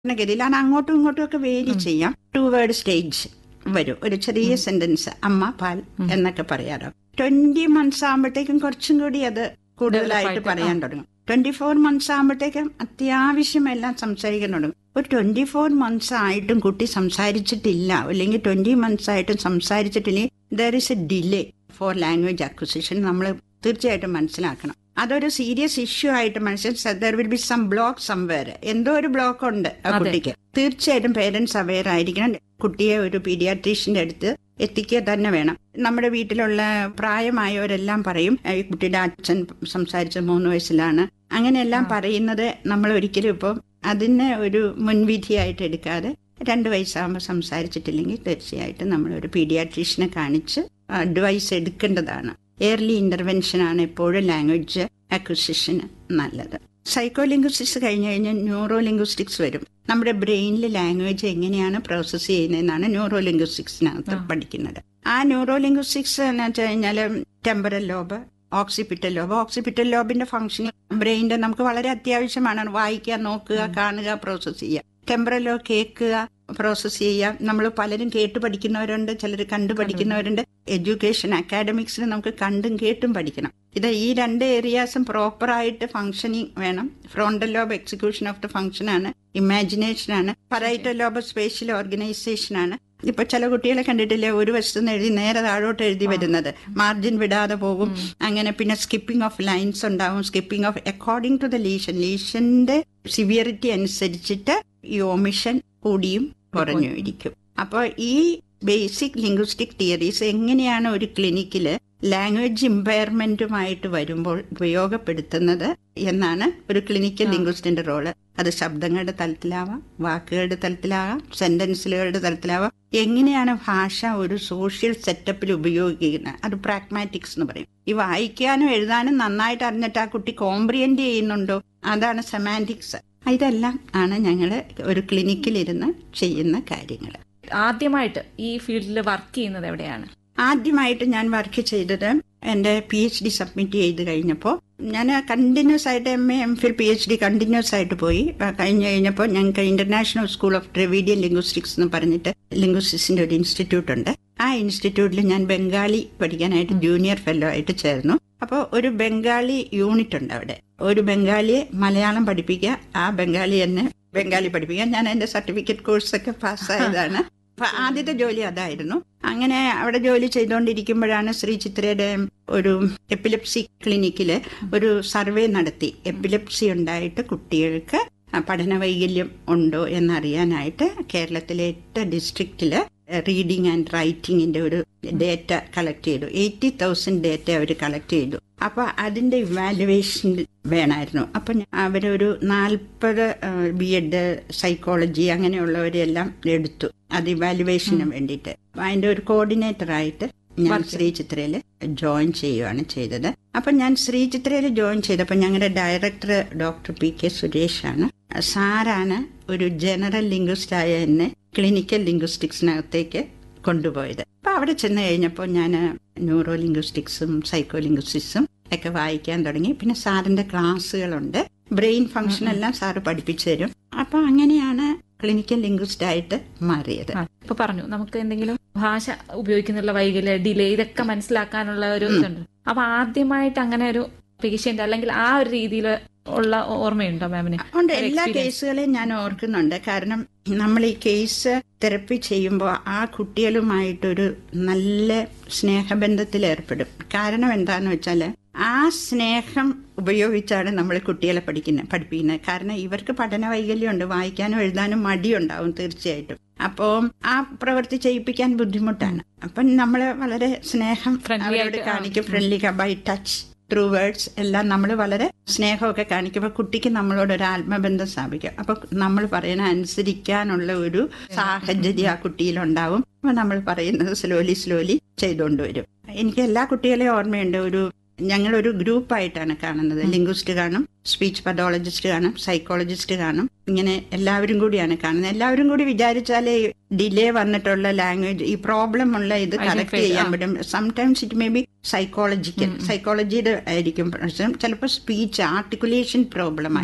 ഗതിയിലാണ് അങ്ങോട്ടും ഇങ്ങോട്ടും ഒക്കെ വേരി ചെയ്യാം ടു വേർഡ് സ്റ്റേജ് വരും ഒരു ചെറിയ സെന്റൻസ് അമ്മ പാൽ എന്നൊക്കെ പറയാറോ ട്വന്റി മന്ത്സ് ആകുമ്പോഴത്തേക്കും കുറച്ചും കൂടി അത് കൂടുതലായിട്ട് Develop ആയിട്ട്, പറയാൻ തുടങ്ങും ട്വന്റി ഫോർ മന്ത്സ് ആകുമ്പോഴത്തേക്കും അത്യാവശ്യം എല്ലാം സംസാരിക്കാൻ തുടങ്ങും ഒരു ട്വന്റി ഫോർ മന്ത്സ് ആയിട്ടും കുട്ടി സംസാരിച്ചിട്ടില്ല അല്ലെങ്കിൽ ട്വന്റി മന്ത്സ് ആയിട്ടും സംസാരിച്ചിട്ടില്ലെങ്കിൽ there is a delay for language acquisition നമ്മൾ തീർച്ചയായിട്ടും മനസ്സിലാക്കണം അതൊരു സീരിയസ് ഇഷ്യൂ ആയിട്ട് മനസ്സിൽ there will be some block somewhere എന്തോ ഒരു ബ്ലോക്ക് ഉണ്ട് ആ അതെ. കുട്ടിക്ക് തീർച്ചയായിട്ടും പേരൻസ് അവെയർ ആയിരിക്കണം കുട്ടിയെ ഒരു പീഡിയാട്രീഷ്യന്റെ അടുത്ത് എത്തിക്കുക തന്നെ വേണം നമ്മുടെ വീട്ടിലുള്ള പ്രായമായവരെല്ലാം പറയും "ഏ, ഈ കുട്ടിയുടെ അച്ഛൻ സംസാരിച്ച മൂന്ന് വയസ്സിലാണ് അങ്ങനെയെല്ലാം ആ. പറയുന്നത് നമ്മൾ ഒരിക്കലും ഇപ്പം അതിനെ ഒരു മുൻവിധിയായിട്ട് എടുക്കാതെ രണ്ട് വയസ്സാകുമ്പോൾ സംസാരിച്ചിട്ടില്ലെങ്കിൽ തീർച്ചയായിട്ടും നമ്മൾ ഒരു പീഡിയാട്രീഷ്യനെ കാണിച്ച് അഡ്വൈസ് എടുക്കേണ്ടതാണ് എയർലി ഇന്റർവെൻഷൻ ആണ് എപ്പോഴും ലാംഗ്വേജ് അക്വിസിഷന് നല്ലത് സൈക്കോ ലിംഗ്വിസ്റ്റിക്സ് കഴിഞ്ഞ് കഴിഞ്ഞാൽ ന്യൂറോ ലിംഗ്വിസ്റ്റിക്സ് വരും നമ്മുടെ ബ്രെയിനിൽ ലാംഗ്വേജ് എങ്ങനെയാണ് പ്രോസസ്സ് ചെയ്യുന്നതെന്നാണ് ന്യൂറോ ലിംഗ്വിസ്റ്റിക്സിനകത്ത് ആ. പഠിക്കുന്നത് ആ ന്യൂറോ ലിംഗ്വിസ്റ്റിക്സ് എന്ന് വെച്ച് കഴിഞ്ഞാൽ temporal lobe occipital lobe occipital ലോബിന്റെ ഫംഗ്ഷനിങ് ബ്രെയിനിന്റെ നമുക്ക് വളരെ അത്യാവശ്യമാണ് വായിക്കുക നോക്കുക കാണുക പ്രോസസ്സ് ചെയ്യുക ടെമ്പറൽ ലോബ് കേൾക്കുക പ്രോസസ്സ് ചെയ്യുക നമ്മൾ പലരും കേട്ട് പഠിക്കുന്നവരുണ്ട് ചിലർ കണ്ടു പഠിക്കുന്നവരുണ്ട് എഡ്യൂക്കേഷൻ അക്കാഡമിക്സിൽ നമുക്ക് കണ്ടും കേട്ടും പഠിക്കണം ഇത് ഈ രണ്ട് ഏരിയാസും പ്രോപ്പറായിട്ട് ഫംഗ്ഷനിങ് വേണം frontal lobe execution of the function ആണ് ഇമാജിനേഷൻ ആണ് പറൈറ്റൽ ലോബ് സ്പേഷ്യൽ ഓർഗനൈസേഷൻ ആണ് ഇപ്പൊ ചില കുട്ടികളെ കണ്ടിട്ടില്ലേ ഒരു വശത്തുനിന്ന് എഴുതി നേരെ താഴോട്ട് എഴുതി വരുന്നത് മാർജിൻ വിടാതെ പോകും അങ്ങനെ പിന്നെ സ്കിപ്പിംഗ് ഓഫ് ലൈൻസ് ഉണ്ടാവും skipping of according to the lesion ലീഷന്റെ സിവിയറിറ്റി അനുസരിച്ചിട്ട് ഈ ഒമിഷൻ കൂടിയും കുറഞ്ഞു ഇരിക്കും അപ്പോൾ ഈ ബേസിക് ലിംഗ്വിസ്റ്റിക് തിയറീസ് എങ്ങനെയാണ് ഒരു ക്ലിനിക്കില് ലാംഗ്വേജ് ഇമ്പയർമെന്റുമായിട്ട് വരുമ്പോൾ ഉപയോഗപ്പെടുത്തുന്നത് എന്നാണ് ഒരു ക്ലിനിക്കൽ ആ. ലിംഗ്വിസ്റ്റിന്റെ റോള് അത് ശബ്ദങ്ങളുടെ തലത്തിലാവാം വാക്കുകളുടെ തലത്തിലാവാം സെന്റൻസുകളുടെ തലത്തിലാവാം എങ്ങനെയാണ് ഭാഷ ഒരു സോഷ്യൽ സെറ്റപ്പിൽ ഉപയോഗിക്കുന്നത് അത് പ്രാഗ്മാറ്റിക്സ് എന്ന് പറയും ഈ വായിക്കാനും എഴുതാനും നന്നായിട്ട് അറിഞ്ഞിട്ട് ആ കുട്ടി കോംപ്രിയന്റ് ചെയ്യുന്നുണ്ടോ അതാണ് സെമാൻറ്റിക്സ് ഇതെല്ലാം ആണ് ഞങ്ങൾ ഒരു ക്ലിനിക്കിലിരുന്ന് ചെയ്യുന്ന കാര്യങ്ങൾ ആദ്യമായിട്ട് ഈ ഫീൽഡിൽ വർക്ക് ചെയ്യുന്നത് എവിടെയാണ് ആദ്യമായിട്ട് ഞാൻ വർക്ക് ചെയ്തത് എൻ്റെ പി എച്ച് ഡി സബ്മിറ്റ് ചെയ്ത് കഴിഞ്ഞപ്പോൾ ഞാൻ കണ്ടിന്യൂസ് ആയിട്ട് M A M Phil P H D continuous ആയിട്ട് പോയി ആ, കഴിഞ്ഞ് കഴിഞ്ഞപ്പോൾ ഞങ്ങൾക്ക് international school of Dravidian linguistics എന്ന് പറഞ്ഞിട്ട് ലിംഗ്വിസ്റ്റിക്സിന്റെ ഒരു ഇൻസ്റ്റിറ്റ്യൂട്ട് ഉണ്ട് ആ ഇൻസ്റ്റിറ്റ്യൂട്ടിൽ ഞാൻ ബംഗാളി പഠിക്കാനായിട്ട് ജൂനിയർ ഫെല്ലോ ആയിട്ട് ചേർന്നു അപ്പോൾ ഒരു ബംഗാളി യൂണിറ്റ് ഉണ്ട് അവിടെ ഒരു ബംഗാളിയെ മലയാളം പഠിപ്പിക്കുക ആ ബംഗാളി എന്നെ ബംഗാളി പഠിപ്പിക്കുക ഞാൻ എൻ്റെ സർട്ടിഫിക്കറ്റ് കോഴ്സൊക്കെ പാസ്സായതാണ് അപ്പൊ ആദ്യത്തെ ജോലി അതായിരുന്നു അങ്ങനെ അവിടെ ജോലി ചെയ്തുകൊണ്ടിരിക്കുമ്പോഴാണ് ശ്രീ ചിത്രയുടെ ഒരു എപ്പിലെപ്സി ക്ലിനിക്കില് ഒരു സർവേ നടത്തി എപ്പിലെപ്സി ഉണ്ടായിട്ട് കുട്ടികൾക്ക് പഠന വൈകല്യം ഉണ്ടോ എന്നറിയാനായിട്ട് കേരളത്തിലെ എട്ട് ഡിസ്ട്രിക്റ്റില് റീഡിംഗ് ആൻഡ് റൈറ്റിംഗിന്റെ ഒരു ഡേറ്റ കളക്ട് ചെയ്തു എയ്റ്റി തൗസൻഡ് ഡേറ്റ അവർ കളക്ട് ചെയ്തു അപ്പൊ അതിന്റെ ഇവാലുവേഷൻ വേണമായിരുന്നു അപ്പൊ ഞാൻ- അവരൊരു നാൽപ്പത് ബി എഡ് സൈക്കോളജി അങ്ങനെയുള്ളവരെല്ലാം എടുത്തു അത് ഇവാലുവേഷന് വേണ്ടിയിട്ട് അപ്പൊ അതിന്റെ ഒരു കോർഡിനേറ്റർ ആയിട്ട് ഞാൻ Work. ശ്രീ ചിത്രയിൽ ജോയിൻ ചെയ്യുകയാണ് ചെയ്തത് അപ്പൊ ഞാൻ ശ്രീ ചിത്രയിൽ ജോയിൻ ചെയ്തപ്പോൾ ഞങ്ങളുടെ director doctor P K Suresh ആണ് സാറാണ് ഒരു ജനറൽ ലിംഗ്വിസ്റ്റ് ആയ എന്നെ ക്ലിനിക്കൽ ലിംഗ്വിസ്റ്റിക്സിനകത്തേക്ക് കൊണ്ടുപോയത് അപ്പൊ അവിടെ ചെന്ന് കഴിഞ്ഞപ്പോൾ ഞാൻ ന്യൂറോ ലിംഗ്വിസ്റ്റിക്സും സൈക്കോ ലിംഗ്വിസ്റ്റിക്സും ഒക്കെ വായിക്കാൻ തുടങ്ങി പിന്നെ സാറിന്റെ ക്ലാസ്സുകളുണ്ട് ബ്രെയിൻ ഫംഗ്ഷൻ എല്ലാം സാറ് പഠിപ്പിച്ചു തരും അപ്പൊ അങ്ങനെയാണ് ക്ലിനിക്കൽ ലിംഗ്വിസ്റ്റ് ആയിട്ട് മാറിയത് ആ, ഇപ്പൊ പറഞ്ഞു നമുക്ക് എന്തെങ്കിലും ഭാഷ ഉപയോഗിക്കുന്നുള്ള വൈകല്യ ഡിലേ ഇതൊക്കെ മനസ്സിലാക്കാനുള്ള ഒരു ഇതുണ്ട് അപ്പൊ ആദ്യമായിട്ട് അങ്ങനെ ഒരു പേഷ്യന്റ് അല്ലെങ്കിൽ ആ ഒരു രീതിയിൽ ഉള്ള ഓർമ്മയുണ്ടോ മാമിന് ഉണ്ട് ഒരു എല്ലാ experience. കേസുകളെയും ഞാൻ ഓർക്കുന്നുണ്ട് കാരണം നമ്മൾ ഈ കേസ് തെറപ്പി ചെയ്യുമ്പോൾ ആ കുട്ടികളുമായിട്ടൊരു നല്ല സ്നേഹബന്ധത്തിൽ ഏർപ്പെടും കാരണം എന്താന്ന് വെച്ചാൽ ആ സ്നേഹം ഉപയോഗിച്ചാണ് നമ്മൾ കുട്ടികളെ പഠിക്കുന്നത് പഠിപ്പിക്കുന്നത് കാരണം ഇവർക്ക് പഠന വൈകല്യമുണ്ട് വായിക്കാനും എഴുതാനും മടിയുണ്ടാവും തീർച്ചയായിട്ടും അപ്പോൾ ആ പ്രവൃത്തി ചെയ്യിപ്പിക്കാൻ ബുദ്ധിമുട്ടാണ് അപ്പം നമ്മൾ വളരെ സ്നേഹം Friendly അവരോട് ആയിട്ട്, ആ. കാണിക്കും friendly by touch through words എല്ലാം നമ്മൾ വളരെ സ്നേഹമൊക്കെ കാണിക്കുമ്പോൾ കുട്ടിക്ക് നമ്മളോട് ഒരു ആത്മബന്ധം സ്ഥാപിക്കും അപ്പൊ നമ്മൾ പറയുന്ന അനുസരിക്കാനുള്ള ഒരു സാഹചര്യം ആ കുട്ടിയിലുണ്ടാവും അപ്പൊ നമ്മൾ പറയുന്നത് സ്ലോലി സ്ലോലി ചെയ്തുകൊണ്ട് വരും എനിക്ക് എല്ലാ കുട്ടികളെയും ഓർമ്മയുണ്ട് ഒരു ഞങ്ങൾ ഒരു ഗ്രൂപ്പായിട്ടാണ് കാണുന്നത് ലിംഗ്വിസ്റ്റ് കാണും സ്പീച്ച് പതോളജിസ്റ്റ് കാണും സൈക്കോളജിസ്റ്റ് കാണും ഇങ്ങനെ എല്ലാവരും കൂടിയാണ് കാണുന്നത് എല്ലാവരും കൂടി വിചാരിച്ചാലേ ഡിലേ വന്നിട്ടുള്ള ലാംഗ്വേജ് ഈ പ്രോബ്ലം ഉള്ള ഇത് കറക്റ്റ് Identify, ചെയ്യാൻ ആ. പറ്റും sometimes it may be psychological സൈക്കോളജിയുടെ ആയിരിക്കും പ്രശ്നം ചിലപ്പോൾ സ്പീച്ച് ആർട്ടിക്കുലേഷൻ പ്രോബ്ലം ആയിരിക്കും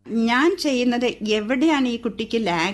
ഞാൻ ചെയ്യുന്നത് എവിടെയാണ് ഈ കുട്ടിക്ക് ലാഗ്